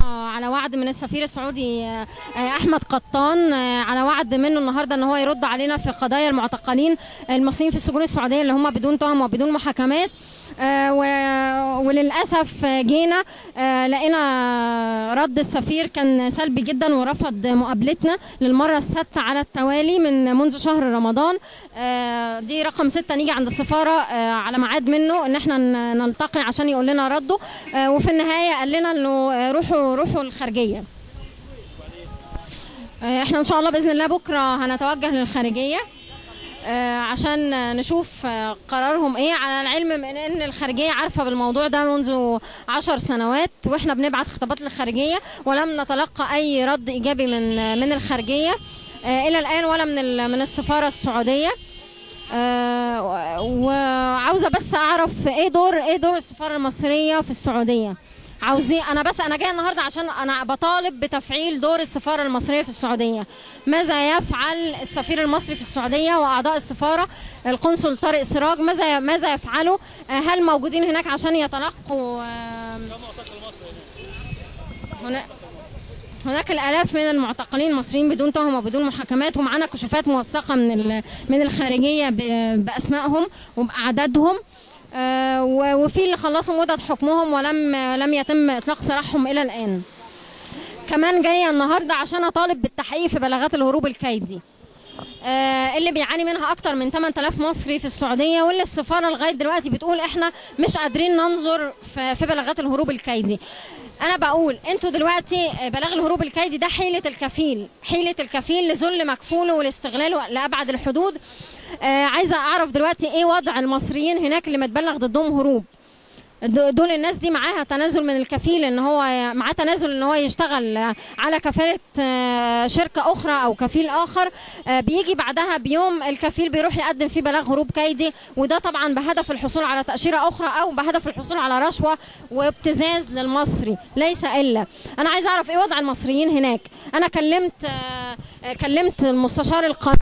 على وعد من السفير السعودي آه، احمد قطان آه، على وعد منه النهارده ان هو يرد علينا في قضايا المعتقلين المصريين في السجون السعوديه اللي هم بدون تهم وبدون محاكمات آه، و- وللاسف آه، جينا آه، لقينا رد السفير كان سلبي جدا ورفض مقابلتنا للمره السادسه على التوالي من منذ شهر رمضان آه، دي رقم ستة نيجي عند السفاره آه، على ميعاد منه ان احنا ن- نلتقي عشان يقول لنا رده آه، وفي النهايه قال لنا انه آه، روحوا روحوا الخارجيه آه، احنا ان شاء الله باذن الله بكره هنتوجه للخارجيه آه، عشان نشوف آه، قرارهم ايه على العلم من ان الخارجيه عارفه بالموضوع ده منذ عشر سنوات واحنا بنبعت خطابات للخارجيه ولم نتلقى اي رد ايجابي من من الخارجيه آه، الى الان ولا من ال- من السفاره السعوديه آه، وعاوزه بس اعرف ايه دور ايه دور السفاره المصريه في السعوديه عاوزين انا بس انا جايه النهارده عشان انا بطالب بتفعيل دور السفاره المصريه في السعوديه ماذا يفعل السفير المصري في السعوديه واعضاء السفاره القنصل طارق سراج ماذا ماذا يفعلوا آه، هل موجودين هناك عشان يتلقوا آه، هنا هناك الالاف من المعتقلين المصريين بدون تهم وبدون محاكمات ومعانا كشوفات موثقه من ال- من الخارجيه ب- باسمائهم وباعدادهم آه، و- وفي اللي خلصوا مدد حكمهم ولم لم يتم اطلاق سراحهم الى الان كمان جايه النهارده عشان اطالب بالتحقيق في بلاغات الهروب الكيدي آه، اللي بيعاني منها اكتر من 8000 مصري في السعوديه واللي السفاره لغايه دلوقتي بتقول احنا مش قادرين ننظر في في بلاغات الهروب الكيدي انا بقول انتوا دلوقتي آه، بلاغ الهروب الكيدي ده حيله الكفيل حيله الكفيل لذل مكفوله والاستغلال لابعد الحدود آه، عايزه اعرف دلوقتي ايه وضع المصريين هناك اللي متبلغ ضدهم هروب د- دول الناس دي معاها تنازل من الكفيل ان هو معاه تنازل ان هو يشتغل على كفاله آه، شركه اخرى او كفيل اخر آه، بيجي بعدها بيوم الكفيل بيروح يقدم فيه بلاغ هروب كيدي وده طبعا بهدف الحصول على تاشيره اخرى او بهدف الحصول على رشوه وابتزاز للمصري ليس الا انا عايز اعرف ايه وضع المصريين هناك انا كلمت آه، آه، كلمت المستشار القانوني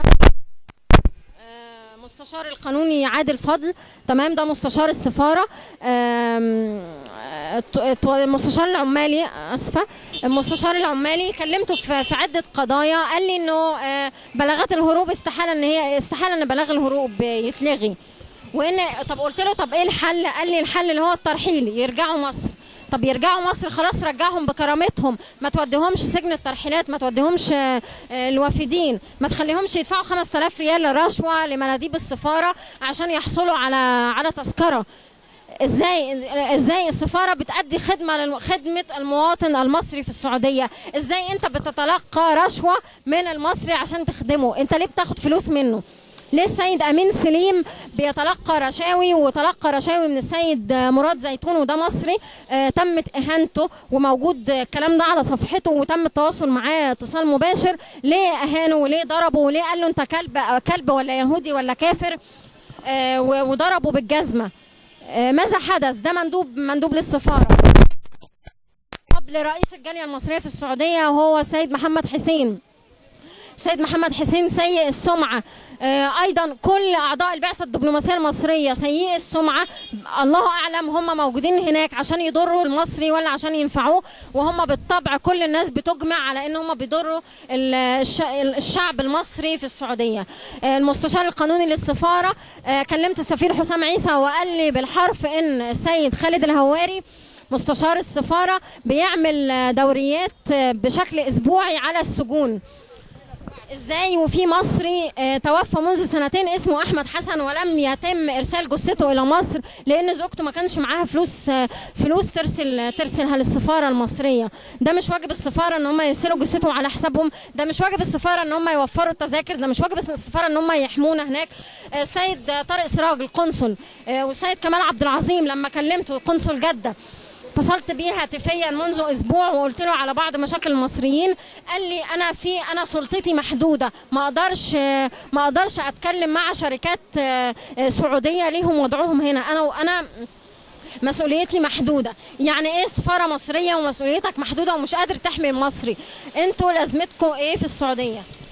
آه، مستشار القانوني عادل فضل تمام ده مستشار السفاره آم، آه، الت- الت- المستشار العمالي اسفه المستشار العمالي كلمته في في عده قضايا قال لي انه آه، بلاغات الهروب استحاله ان هي استحاله ان بلاغ الهروب يتلغي وان طب قلت له طب ايه الحل قال لي الحل اللي هو الترحيل يرجعوا مصر طب يرجعوا مصر خلاص رجعهم بكرامتهم ما توديهمش سجن الترحيلات ما توديهمش آه، آه، الوافدين ما تخليهمش يدفعوا 5000 ريال رشوه لمناديب السفاره عشان يحصلوا على على تذكره ازاي ازاي السفاره بتأدي خدمه للم- خدمه المواطن المصري في السعوديه ازاي انت بتتلقى رشوه من المصري عشان تخدمه انت ليه بتاخد فلوس منه ليه السيد امين سليم بيتلقى رشاوي وتلقى رشاوي من السيد مراد زيتون وده مصري آه تمت اهانته وموجود الكلام ده على صفحته وتم التواصل معاه اتصال مباشر ليه اهانه وليه ضربه وليه قال له انت كلب كلب ولا يهودي ولا كافر آه و- وضربه بالجزمه آه، ماذا حدث ده مندوب مندوب للسفاره قبل رئيس الجاليه المصريه في السعوديه وهو السيد محمد حسين سيد محمد حسين سيء السمعة آه، أيضا كل أعضاء البعثة الدبلوماسية المصرية سيئي السمعة الله أعلم هم موجودين هناك عشان يضروا المصري ولا عشان ينفعوه وهم بالطبع كل الناس بتجمع على ان هم بيضروا ال- الش- الشعب المصري في السعودية آه، المستشار القانوني للسفارة آه، كلمت السفير حسام عيسى وقال لي بالحرف ان السيد خالد الهواري مستشار السفارة بيعمل آه، دوريات آه، بشكل أسبوعي على السجون ازاي وفي مصري آه، توفى منذ سنتين اسمه احمد حسن ولم يتم ارسال جثته الى مصر لان زوجته ما كانش معاها فلوس آه، فلوس ترسل ترسلها للسفاره المصريه ده مش واجب السفاره ان هم يرسلوا جثته على حسابهم ده مش واجب السفاره ان هم يوفروا التذاكر ده مش واجب السفاره ان هم يحمونا هناك آه، السيد آه، طارق سراج القنصل آه، والسيد كمال عبد العظيم لما كلمته القنصل جده اتصلت بيه هاتفيا منذ اسبوع وقلت له على بعض مشاكل المصريين قال لي انا في انا سلطتي محدوده ما اقدرش ما اقدرش اتكلم مع شركات آه، آه، سعوديه ليهم وضعهم هنا انا وانا مسؤوليتي محدوده يعني ايه سفاره مصريه ومسؤوليتك محدوده ومش قادر تحمي المصري انتوا لازمتكم ايه في السعوديه